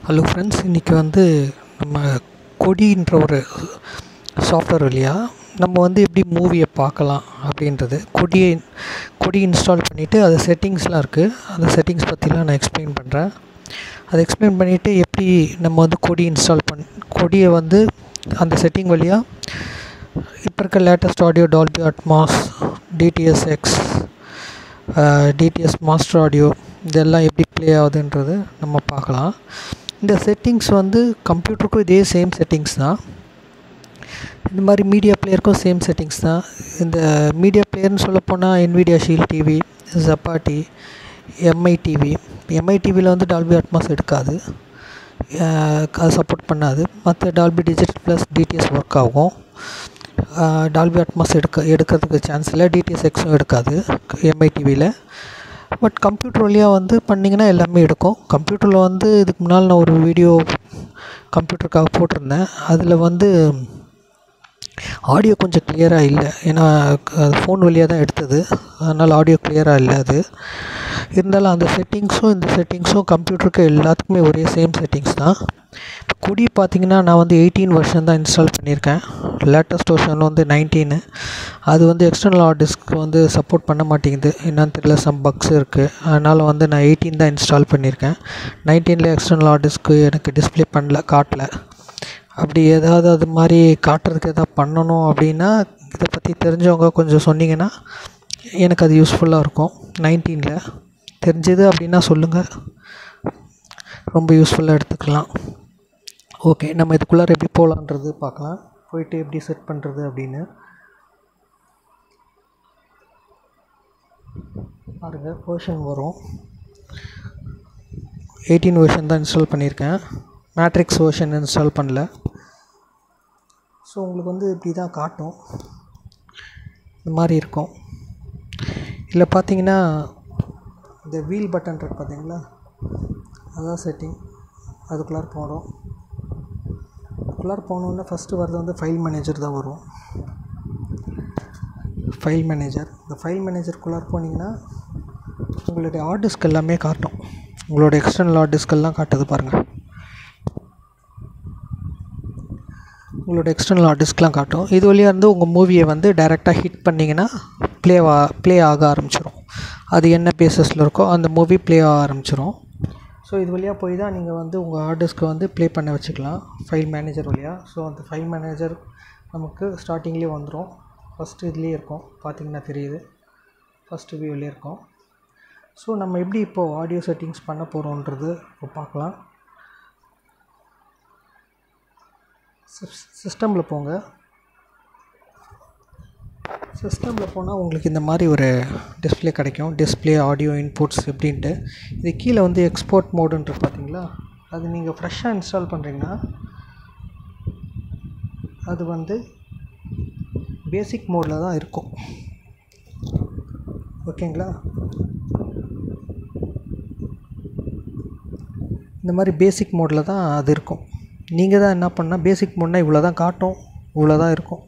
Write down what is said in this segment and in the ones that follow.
hello friends இன்றைக்கி வந்து நம்ம கொடின்ற ஒரு சாஃப்ட்வேர் வழியாக நம்ம வந்து எப்படி மூவியை பார்க்கலாம் அப்படின்றது கொடியை கொடி இன்ஸ்டால் பண்ணிவிட்டு அது செட்டிங்ஸ்லாம் இருக்குது அந்த செட்டிங்ஸ் பற்றிலாம் நான் எக்ஸ்பிளைன் பண்ணுறேன் அதை எக்ஸ்பிளைன் பண்ணிவிட்டு எப்படி நம்ம வந்து கொடி இன்ஸ்டால் பண் கொடியை வந்து அந்த செட்டிங் வழியாக இப்போ இருக்க latest audio Dolby Atmos DTS X DTS master audio இதெல்லாம் எப்படி ப்ளே ஆகுதுன்றது நம்ம பார்க்கலாம் இந்த செட்டிங்ஸ் வந்து கம்ப்யூட்டருக்கும் இதே சேம் செட்டிங்ஸ் தான் இந்த மாதிரி மீடியா பிளேயருக்கும் சேம் செட்டிங்ஸ் தான் இந்த மீடியா பிளேயர்னு சொல்லப்போனால் என்விடியா ஷீல் டிவி ஜப்பாட்டி எம்ஐ டிவி எம்ஐ டிவியில் வந்து டால்பி அட்மாஸ் எடுக்காது அது சப்போர்ட் பண்ணாது மற்ற Dolby digital plus DTS work ஆகும் டால்பி அட்மாஸ் எடுக்க எடுக்கிறதுக்கு சான்ஸ் இல்லை டிடிஎஸ் எக்ஸும் எடுக்காது எம்ஐ டிவியில் பட் கம்ப்யூட்டர் வழியாக வந்து பண்ணிங்கன்னா எல்லாமே எடுக்கும் கம்ப்யூட்டரில் வந்து இதுக்கு முன்னால் நான் ஒரு வீடியோ கம்ப்யூட்டருக்காக போட்டிருந்தேன் அதில் வந்து ஆடியோ கொஞ்சம் கிளியராக இல்லை ஏன்னா ஃபோன் வழியாக தான் எடுத்தது அதனால் ஆடியோ கிளியராக இல்லை அது இருந்தாலும் அந்த செட்டிங்ஸும் இந்த செட்டிங்ஸும் கம்ப்யூட்டருக்கு எல்லாத்துக்குமே ஒரே சேம் செட்டிங்ஸ் தான் இப்போ கொடி பார்த்திங்கன்னா நான் வந்து எயிட்டீன் வருஷன் தான் இன்ஸ்டால் பண்ணியிருக்கேன் லேட்டஸ்ட் வருஷன் வந்து நைன்டீனு அது வந்து எக்ஸ்டர்னல் ஹார்ட் டிஸ்க் வந்து சப்போர்ட் பண்ண மாட்டேங்குது என்னன்னு தெரியல சம் பக்ஸ் இருக்குது அதனால் வந்து நான் எயிட்டீன் தான் இன்ஸ்டால் பண்ணியிருக்கேன் நைன்டீனில் எக்ஸ்டர்னல் ஹார்ட் டிஸ்க்கு எனக்கு டிஸ்பிளே பண்ணல காட்டல அப்படி ஏதாவது அது மாதிரி காட்டுறதுக்கு எதாவது பண்ணணும் அப்படின்னா இதை பற்றி தெரிஞ்சவங்க கொஞ்சம் சொன்னீங்கன்னா எனக்கு அது யூஸ்ஃபுல்லாக இருக்கும் நைன்டீனில் தெரிஞ்சது அப்படின்னா சொல்லுங்கள் ரொம்ப யூஸ்ஃபுல்லாக எடுத்துக்கலாம் ஓகே நம்ம இதுக்குள்ளார எப்படி போகலான்றது பார்க்கலாம் போயிட்டு எப்படி செட் பண்ணுறது அப்படின்னு பாருங்கள் வேர்ஷன் வரும் எயிட்டீன் வேர்ஷன் தான் இன்ஸ்டால் பண்ணியிருக்கேன் மேட்ரிக்ஸ் வேர்ஷன் இன்ஸ்டால் பண்ணல ஸோ உங்களுக்கு வந்து இப்படி தான் காட்டும் இந்த மாதிரி இருக்கும் இதில் பார்த்தீங்கன்னா இந்த வீல் பட்டன் இருக்கு பார்த்தீங்களா அதுதான் செட்டிங் அதுக்குள்ளார போகிறோம் அதுக்குள்ளார போனோன்னே ஃபஸ்ட்டு வரது வந்து ஃபைல் மேனேஜர் தான் வரும் ஃபைல் மேனேஜர் இந்த ஃபைல் மேனேஜருக்குள்ளார போனீங்கன்னா உங்களுடைய ஹார்ட் டிஸ்க் எல்லாமே காட்டும் உங்களோட எக்ஸ்டர்னல் ஹார்ட் டிஸ்கெல்லாம் காட்டுது பாருங்கள் உங்களோட எக்ஸ்டர்னல் ஹார்ட் டிஸ்க்லாம் காட்டும் இது வழியாக இருந்து உங்கள் மூவியை வந்து டைரெக்டாக ஹிட் பண்ணிங்கன்னா ப்ளே ஆ ப்ளே ஆக ஆரம்பிச்சிடும் அது என்ன பேசஸில் இருக்கோ அந்த மூவி ப்ளே ஆக ஆரம்பிச்சிடும் ஸோ இது வழியாக போய் தான் நீங்கள் வந்து உங்கள் ஹார்ட் டிஸ்க்கை வந்து ப்ளே பண்ண வச்சுக்கலாம் ஃபைல் மேனேஜர் வழியாக ஸோ அந்த ஃபைல் மேனேஜர் நமக்கு ஸ்டார்டிங்லேயே வந்துடும் ஃபஸ்ட்டு இதுலேயே இருக்கும் பார்த்திங்கன்னா தெரியுது ஃபஸ்ட்டு வியூலேயே இருக்கும் ஸோ நம்ம எப்படி இப்போது ஆடியோ செட்டிங்ஸ் பண்ண போகிறோன்றது இப்போ பார்க்கலாம் சிஸ்டமில் போங்க சிஸ்டமில் போனால் உங்களுக்கு இந்த மாதிரி ஒரு டிஸ்பிளே கிடைக்கும் டிஸ்பிளே ஆடியோ இன்புட்ஸ் எப்படின்ட்டு இது கீழே வந்து எக்ஸ்போர்ட் மோடுன்ற பார்த்தீங்களா அது நீங்கள் ஃப்ரெஷ்ஷாக இன்ஸ்டால் பண்ணுறீங்கன்னா அது வந்து பேசிக் மோடில் தான் இருக்கும் ஓகேங்களா இந்த மாதிரி பேசிக் மோடில் தான் அது இருக்கும் நீங்கள் தான் என்ன பண்ணால் பேசிக் மோட்னால் இவ்வளோ தான் காட்டும் இவ்வளோ தான் இருக்கும்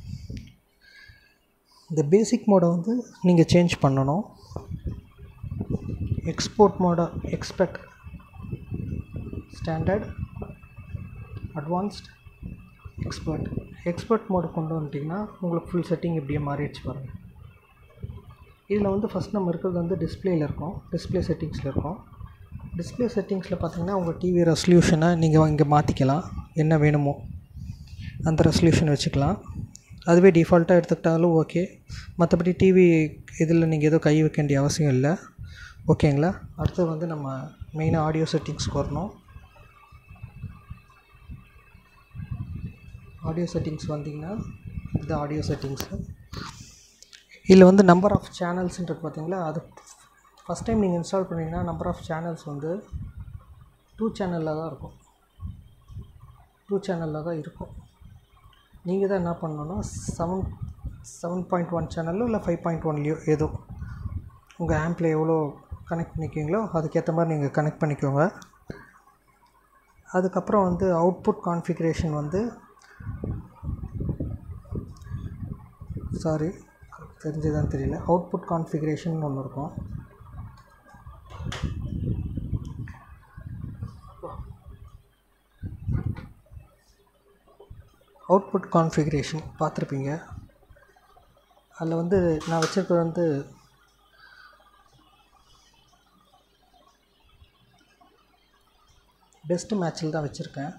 இந்த பேசிக் மோடை வந்து நீங்கள் சேஞ்ச் பண்ணணும் எக்ஸ்போர்ட் மோடை expect standard advanced expert expert mode கொண்டு வந்துட்டிங்கன்னா உங்களுக்கு ஃபுல் செட்டிங் இப்படியே மாறிடுச்சு பாருங்கள் இதில் வந்து ஃபஸ்ட் நம்ம இருக்கிறது வந்து டிஸ்பிளேயில் இருக்கும் டிஸ்பிளே செட்டிங்ஸில் இருக்கும் டிஸ்பிளே செட்டிங்ஸில் பார்த்தீங்கன்னா உங்கள் டிவி ரெசல்யூஷனை நீங்கள் இங்கே மாற்றிக்கலாம் என்ன வேணுமோ அந்த ரெசல்யூஷன் வச்சுக்கலாம் அதுவே டிஃபால்ட்டாக எடுத்துக்கிட்டாலும் ஓகே மற்றபடி டிவி இதில் நீங்கள் எதுவும் கை வைக்க வேண்டிய அவசியம் இல்லை ஓகேங்களா அடுத்து வந்து நம்ம மெயினாக ஆடியோ செட்டிங்ஸ்க்கு வரணும் ஆடியோ செட்டிங்ஸ் வந்தீங்கன்னா இது ஆடியோ செட்டிங்ஸு இதில் வந்து நம்பர் ஆஃப் சேனல்ஸ்ன்றது பார்த்தீங்களா அது ஃபஸ்ட் டைம் நீங்கள் இன்ஸ்டால் பண்ணிங்கன்னா நம்பர் ஆஃப் சேனல்ஸ் வந்து டூ சேனலில் தான் இருக்கும் டூ சேனலில் தான் இருக்கும் நீங்கள் தான் என்ன பண்ணணுன்னா செவன் செவன் பாயிண்ட் ஒன் சேனலோ இல்லை ஃபைவ் பாயிண்ட் ஒன்லேயோ ஏதோ உங்கள் ஆம்பில் எவ்வளோ கனெக்ட் பண்ணிக்கிங்களோ அதுக்கேற்ற மாதிரி நீங்கள் கனெக்ட் பண்ணிக்கோங்க அதுக்கப்புறம் வந்து அவுட்புட் கான்ஃபிகரேஷன் வந்து சாரி தெரிஞ்சதான்னு தெரியல அவுட்புட் கான்ஃபிகரேஷன் ஒன்று இருக்கும் அவுட்புட் கான்ஃபிகரேஷன் பார்த்துருப்பீங்க அதில் வந்து நான் வச்சுருக்கிறது வந்து பெஸ்ட் மேட்ச்சில் தான் வச்சுருக்கேன்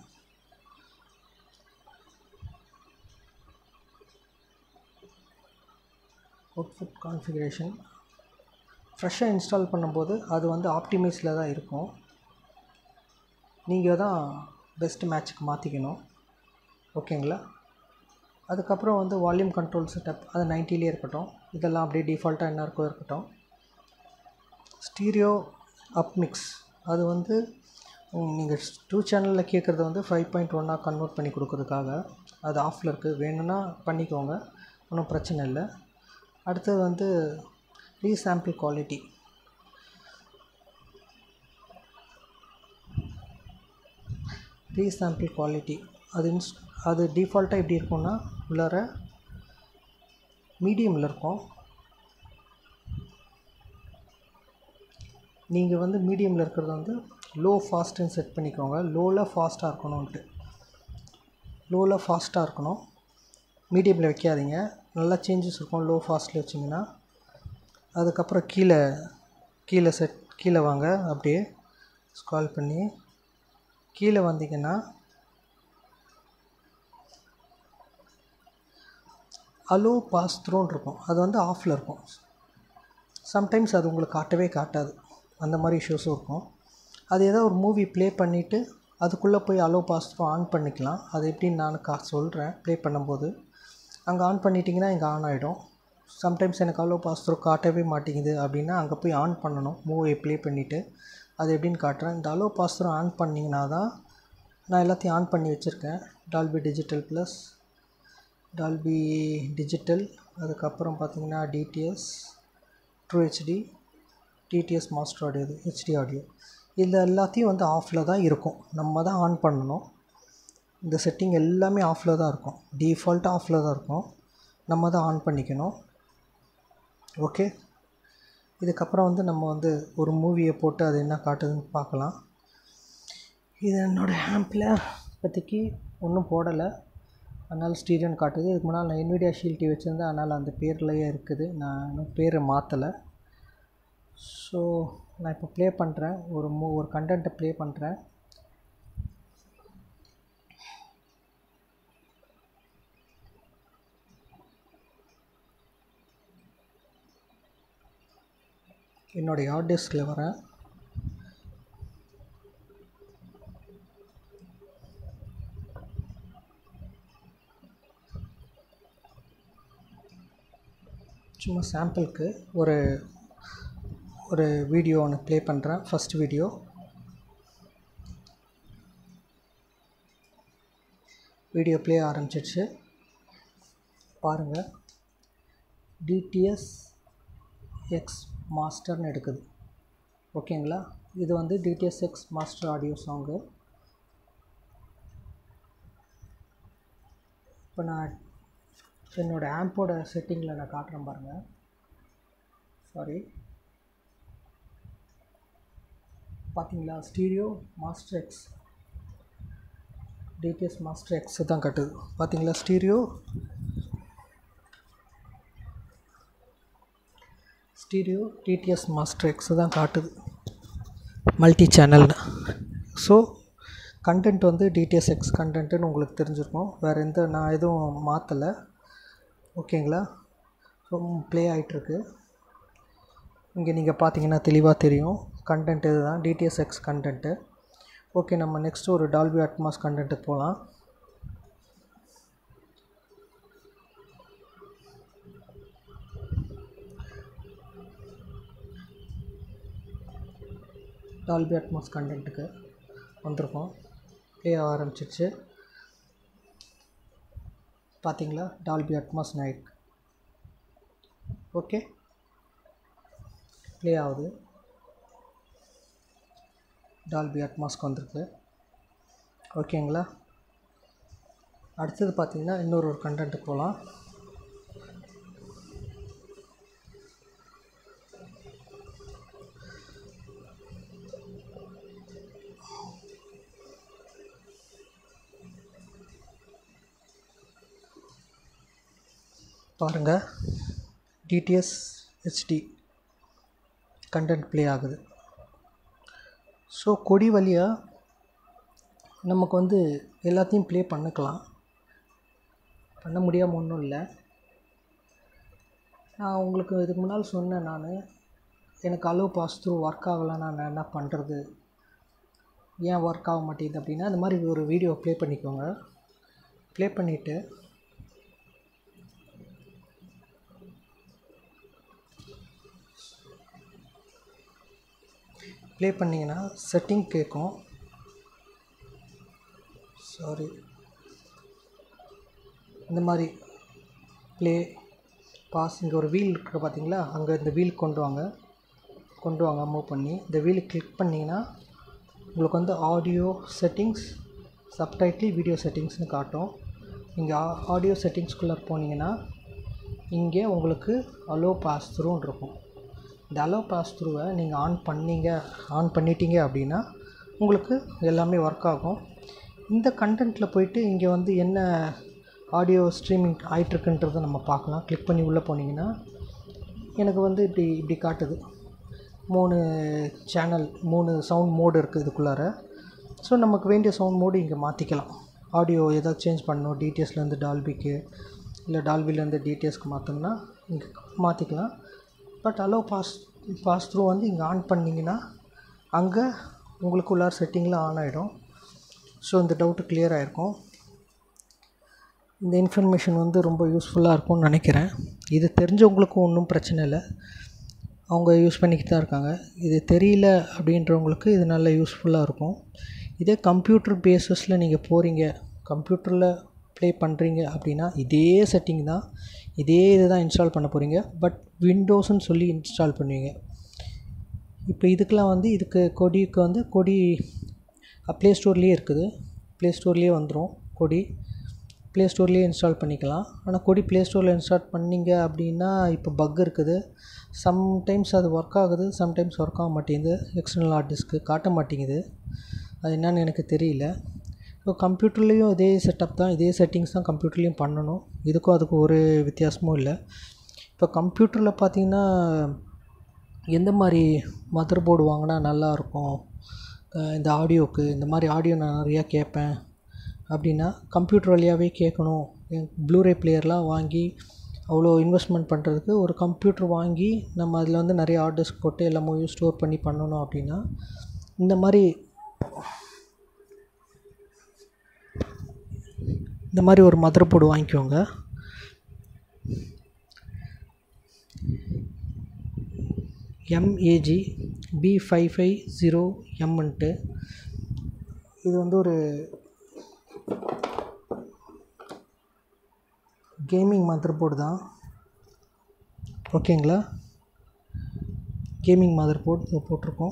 அவுட்புட் கான்ஃபிகரேஷன் ஃப்ரெஷ்ஷாக இன்ஸ்டால் பண்ணும்போது அது வந்து ஆப்டிமைஸில் தான் இருக்கும் நீங்கள் தான் பெஸ்ட் மேட்ச்சுக்கு மாற்றிக்கணும் ஓகேங்களா அதுக்கப்புறம் வந்து வால்யூம் கண்ட்ரோல் செட்டப் அது நைன்ட்டிலே இருக்கட்டும் இதெல்லாம் அப்படியே டிஃபால்ட்டாக என்ன இருக்கோ இருக்கட்டும் ஸ்டீரியோ அப் மிக்ஸ் அது வந்து நீங்கள் டூ சேனலில் கேட்குறது வந்து ஃபைவ் பாயிண்ட் ஒன்னாக கன்வெர்ட் பண்ணி கொடுக்கறதுக்காக அது ஆஃபில் இருக்குது வேணும்னா பண்ணிக்கோங்க ஒன்றும் பிரச்சனை இல்லை அடுத்தது வந்து ரீசாம்பிள் குவாலிட்டி ரீசாம்பிள் குவாலிட்டி அது இன்ஸ் அது டிஃபால்ட்டாக எப்படி இருக்கும்னா உள்ளார மீடியமில் இருக்கும் நீங்கள் வந்து மீடியமில் இருக்கிறது வந்து லோ ஃபாஸ்ட்டுன்னு செட் பண்ணிக்கோங்க லோவில் ஃபாஸ்ட்டாக இருக்கணும்ன்ட்டு லோவில் ஃபாஸ்ட்டாக இருக்கணும் மீடியமில் வைக்காதீங்க நல்லா சேஞ்சஸ் இருக்கும் லோ ஃபாஸ்ட்டில் வச்சிங்கன்னா அதுக்கப்புறம் கீழே கீழே செட் கீழே வாங்க அப்படியே ஸ்க்ரால் பண்ணி கீழே வந்தீங்கன்னா அலோ பாஸ் த்ரோன்னு இருக்கும் அது வந்து ஆஃபில் இருக்கும் சம்டைம்ஸ் அது உங்களுக்கு காட்டவே காட்டாது அந்த மாதிரி இஷ்யூஸும் இருக்கும் அது ஏதோ ஒரு மூவி ப்ளே பண்ணிவிட்டு அதுக்குள்ளே போய் அலோ பாஸ் த்ரோ ஆன் பண்ணிக்கலாம் அது எப்படின்னு நான் கா சொல்கிறேன் ப்ளே பண்ணும்போது அங்கே ஆன் பண்ணிட்டீங்கன்னா இங்கே ஆன் ஆகிடும் சம்டைம்ஸ் எனக்கு அலோ பாஸ் த்ரோ காட்டவே மாட்டேங்குது அப்படின்னா அங்கே போய் ஆன் பண்ணணும் மூவியை ப்ளே பண்ணிவிட்டு அது எப்படின்னு காட்டுறேன் இந்த அலோ பாஸ் த்ரோ ஆன் பண்ணிங்கன்னா தான் நான் எல்லாத்தையும் ஆன் பண்ணி வச்சுருக்கேன் Dolby digital plus Dolby digital அதுக்கப்புறம் பார்த்தீங்கன்னா DTS true HD DTS master audio இது ஹெச்டி ஆடியோ இது எல்லாத்தையும் வந்து ஆஃபில் தான் இருக்கும் நம்ம தான் ஆன் பண்ணணும் இந்த செட்டிங் எல்லாமே ஆஃபில் தான் இருக்கும் டிஃபால்ட்டாக ஆஃபில் தான் இருக்கும் நம்ம தான் ஆன் பண்ணிக்கணும் ஓகே இதுக்கப்புறம் வந்து நம்ம வந்து ஒரு மூவியை போட்டு அது என்ன காட்டுதுன்னு பார்க்கலாம் இது என்னோடய ஆம்பில் இப்போதைக்கு ஒன்றும் போடலை அதனால் ஸ்டீரியன் காட்டுது இதுக்கு முன்னால் நான் என்விடியா ஷீல்டி வச்சுருந்தேன் அதனால் அந்த பேர்லேயே இருக்குது நான் இன்னும் பேரை மாற்றலை ஸோ நான் இப்போ ப்ளே பண்ணுறேன் ஒரு மூ ஒரு கண்டென்ட்டை ப்ளே பண்ணுறேன் என்னுடைய ஹார்ட் டிஸ்கில் வரேன் சும்மா சாம்பிளுக்கு ஒரு ஒரு வீடியோ ஒன்று ப்ளே பண்ணுறேன் ஃபஸ்ட் வீடியோ வீடியோ ப்ளே ஆரம்பிச்சிடுச்சு பாருங்கள் டிடிஎஸ் எக்ஸ் மாஸ்டர்னு எடுக்குது ஓகேங்களா இது வந்து DTS X master audio song இப்போ நான் என்னோடய ஆம்போட செட்டிங்கில் நான் காட்டுறேன் பாருங்கள் சாரி பார்த்தீங்களா stereo master X DTS master X தான் காட்டுது பார்த்தீங்களா stereo stereo DTS master X தான் காட்டுது மல்டி சேனல்னு ஸோ கண்டென்ட் வந்து டிடிஎஸ் எக்ஸ் கண்டென்ட்டுன்னு உங்களுக்கு தெரிஞ்சிருக்கும் வேறு எந்த நான் எதுவும் மாற்றலை ஓகேங்களா ஸோ ப்ளே ஆகிட்டுருக்கு இங்கே நீங்கள் பார்த்தீங்கன்னா தெளிவாக தெரியும் கண்டென்ட் இது தான் டிடிஎஸ் எக்ஸ் கண்டென்ட்டு ஓகே நம்ம நெக்ஸ்ட்டு ஒரு டால்பி அட்மாஸ் கண்டென்ட்டுக்கு போகலாம் டால்பி அட்மாஸ் கண்டென்ட்டுக்கு வந்திருக்கோம் ப்ளே ஆரம்பிச்சிருச்சு பார்த்தீங்களா Dolby Atmos night okay play ஆகுது டால்பி அட்மாஸ்க்கு வந்திருக்கு ஓகேங்களா அடுத்தது பார்த்தீங்கன்னா இன்னொரு ஒரு கண்டென்ட்டு போகலாம் பாருங்கள் டிடிஎஸ் ஹெச்டி கண்டென்ட் ப்ளே ஆகுது ஸோ கொடி வழியாக நமக்கு வந்து எல்லாத்தையும் ப்ளே பண்ணிக்கலாம் பண்ண முடியாமல் ஒன்றும் இல்லை நான் உங்களுக்கு இதுக்கு முன்னால் சொன்னேன் நான் எனக்கு அலோ பாஸ் த்ரூ ஒர்க் ஆகலைன்னா நான் என்ன பண்ணுறது ஏன் ஒர்க் ஆக மாட்டேங்குது அப்படின்னா இந்த மாதிரி ஒரு வீடியோ ப்ளே பண்ணிக்கோங்க ப்ளே பண்ணிவிட்டு ப்ளே பண்ணிங்கன்னா செட்டிங் கேட்கும் சாரி இந்த மாதிரி ப்ளே பாஸ் இங்கே ஒரு வீல் இருக்குது பார்த்தீங்களா அங்கே இந்த வீல் கொண்டு வாங்க கொண்டு வாங்க மூவ் பண்ணி இந்த வீலை கிளிக் பண்ணிங்கன்னா உங்களுக்கு வந்து ஆடியோ செட்டிங்ஸ் சப்டைட்டில் வீடியோ செட்டிங்ஸ்னு காட்டும் இங்கே ஆடியோ செட்டிங்ஸ்குள்ளே போனீங்கன்னா இங்கே உங்களுக்கு அலோ பாஸ் த்ரூன்னு இருக்கும் இந்த அலோ பாஸ் த்ரூவை நீங்கள் ஆன் பண்ணீங்க ஆன் பண்ணிட்டீங்க அப்படின்னா உங்களுக்கு எல்லாமே ஒர்க் ஆகும் இந்த கண்டென்ட்டில் போயிட்டு இங்கே வந்து என்ன ஆடியோ ஸ்ட்ரீமிங் ஆகிட்டுருக்குன்றதை நம்ம பார்க்கலாம் கிளிக் பண்ணி உள்ளே போனீங்கன்னா எனக்கு வந்து இப்படி இப்படி காட்டுது மூணு சேனல் மூணு சவுண்ட் மோடு இருக்குது இதுக்குள்ளார ஸோ நமக்கு வேண்டிய சவுண்ட் மோடு இங்கே மாற்றிக்கலாம் ஆடியோ எதாவது சேஞ்ச் பண்ணணும் டிடிஎஸ்லேருந்து டால்பிக்கு இல்லை டால்பிலேருந்து டிடிஎஸ்க்கு மாற்றணும்னா இங்கே மாற்றிக்கலாம் but allow pass pass through வந்து இங்கே ஆன் பண்ணிங்கன்னா அங்கே உங்களுக்கு உள்ளார செட்டிங்கில் ஆன் ஆகிடும் ஸோ இந்த டவுட்டு கிளியர் ஆகிருக்கும் இந்த இன்ஃபர்மேஷன் வந்து ரொம்ப யூஸ்ஃபுல்லாக இருக்கும்னு நினைக்கிறேன் இது தெரிஞ்சவங்களுக்கும் ஒன்றும் பிரச்சனை இல்லை அவங்க யூஸ் பண்ணிக்கிட்டு தான் இருக்காங்க இது தெரியல அப்படின்றவங்களுக்கு இது நல்ல யூஸ்ஃபுல்லாக இருக்கும் இதே கம்ப்யூட்டர் பேஸஸில் நீங்கள் போகிறீங்க கம்ப்யூட்டரில் ப்ளே பண்ணுறீங்க அப்படின்னா இதே செட்டிங் தான் இதே இது தான் இன்ஸ்டால் பண்ண போகிறீங்க பட் விண்டோஸ்ன்னு சொல்லி இன்ஸ்டால் பண்ணுவீங்க இப்போ இதுக்கெலாம் வந்து இதுக்கு கொடிக்கு வந்து கொடி ப்ளே ஸ்டோர்லேயே இருக்குது ப்ளே ஸ்டோர்லேயே வந்துடும் கொடி ப்ளே ஸ்டோர்லேயே இன்ஸ்டால் பண்ணிக்கலாம் ஆனால் கொடி ப்ளே ஸ்டோரில் இன்ஸ்டால் பண்ணிங்க அப்படின்னா இப்போ பக் இருக்குது சம்டைம்ஸ் அது ஒர்க் ஆகுது சம்டைம்ஸ் ஒர்க் ஆக மாட்டேங்குது எக்ஸ்டர்னல் ஹார்ட் டிஸ்க்கு காட்ட மாட்டேங்குது அது என்னன்னு எனக்கு தெரியல ஸோ கம்ப்யூட்டர்லேயும் இதே செட்டப் தான் இதே செட்டிங்ஸ் தான் கம்ப்யூட்டர்லேயும் பண்ணணும் இதுக்கும் அதுக்கும் ஒரு வித்தியாசமும் இல்லை இப்போ கம்ப்யூட்டரில் பார்த்தீங்கன்னா எந்த மாதிரி மதர் போர்டு வாங்கினா நல்லாயிருக்கும் இந்த ஆடியோவுக்கு இந்த மாதிரி ஆடியோ நான் நிறையா கேட்பேன் அப்படின்னா கம்ப்யூட்டர் வழியாகவே கேட்கணும் ப்ளூரே பிளேயர்லாம் வாங்கி அவ்வளோ இன்வெஸ்ட்மெண்ட் பண்ணுறதுக்கு ஒரு கம்ப்யூட்டர் வாங்கி நம்ம அதில் வந்து நிறைய ஆர்டர்ஸ் போட்டு எல்லா மூவியும் ஸ்டோர் பண்ணி பண்ணணும் அப்படின்னா இந்த மாதிரி இந்த மாதிரி ஒரு மதர் போர்டு வாங்கிக்கோங்க MAG B five five zero எம்ன்ட்டு இது வந்து ஒரு கேமிங் மதர் போர்டு தான் ஓகேங்களா கேமிங் மதர் போர்டு இதை போட்டிருக்கோம்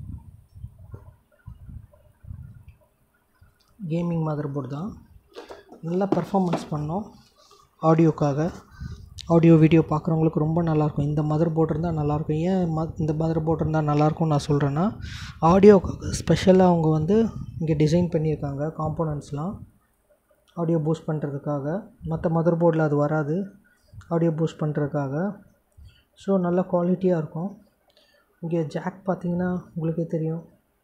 கேமிங் மதர் போர்டு தான் நல்லா பர்ஃபாமன்ஸ் பண்ணோம் ஆடியோக்காக ஆடியோ வீடியோ பார்க்குறவங்களுக்கு ரொம்ப நல்லாயிருக்கும் இந்த மதர் போர்டு இருந்தால் நல்லாயிருக்கும் ஏன் ம இந்த மதர் போர்டு இருந்தால் நல்லாயிருக்கும்னு நான் சொல்கிறேன்னா ஆடியோக்காக ஸ்பெஷலாக அவங்க வந்து இங்கே டிசைன் பண்ணியிருக்காங்க காம்போனன்ட்ஸ்லாம் ஆடியோ பூஸ்ட் பண்ணுறதுக்காக மற்ற மதர் போர்டில் அது வராது ஆடியோ பூஸ்ட் பண்ணுறதுக்காக ஸோ நல்ல குவாலிட்டியாக இருக்கும் இங்கே ஜாக் பார்த்தீங்கன்னா உங்களுக்கே தெரியும்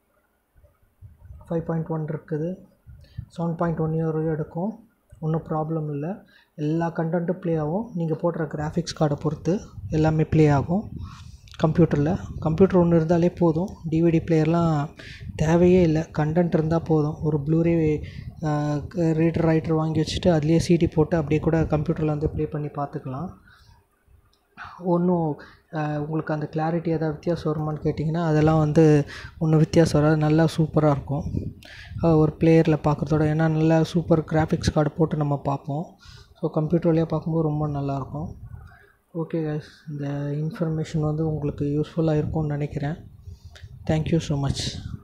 ஃபைவ் பாயிண்ட் ஒன் இருக்குது செவன் பாயிண்ட் ஒன் வரையும் எடுக்கும் ஒன்றும் ப்ராப்ளம் இல்லை எல்லா கண்டென்ட்டும் ப்ளே ஆகும் நீங்கள் போடுற கிராஃபிக்ஸ் கார்டை பொறுத்து எல்லாமே ப்ளே ஆகும் கம்ப்யூட்டரில் கம்ப்யூட்டர் ஒன்று இருந்தாலே போதும் டிவிடி பிளேயர்லாம் தேவையே இல்லை கண்டென்ட் இருந்தால் போதும் ஒரு ப்ளூரே ரீடர் ரைட்டர் வாங்கி வச்சுட்டு அதுலேயே சிடி போட்டு அப்படியே கூட கம்ப்யூட்டரில் வந்து ப்ளே பண்ணி பார்த்துக்கலாம் ஒன்றும் உங்களுக்கு அந்த கிளாரிட்டி ஏதாவது வித்தியாசம் வருமான்னு கேட்டிங்கன்னா அதெல்லாம் வந்து ஒன்றும் வித்தியாசம் வராது நல்லா சூப்பராக இருக்கும் ஒரு பிளேயரில் பார்க்குறதோட ஏன்னா நல்லா சூப்பர் கிராஃபிக்ஸ் கார்டு போட்டு நம்ம பார்ப்போம் ஸோ கம்ப்யூட்டர் வழியாக பார்க்கும்போது ரொம்ப நல்லாயிருக்கும் ஓகே கைஸ் இந்த இன்ஃபர்மேஷன் வந்து உங்களுக்கு யூஸ்ஃபுல்லாக இருக்கும்னு நினைக்கிறேன் தேங்க்யூ ஸோ மச்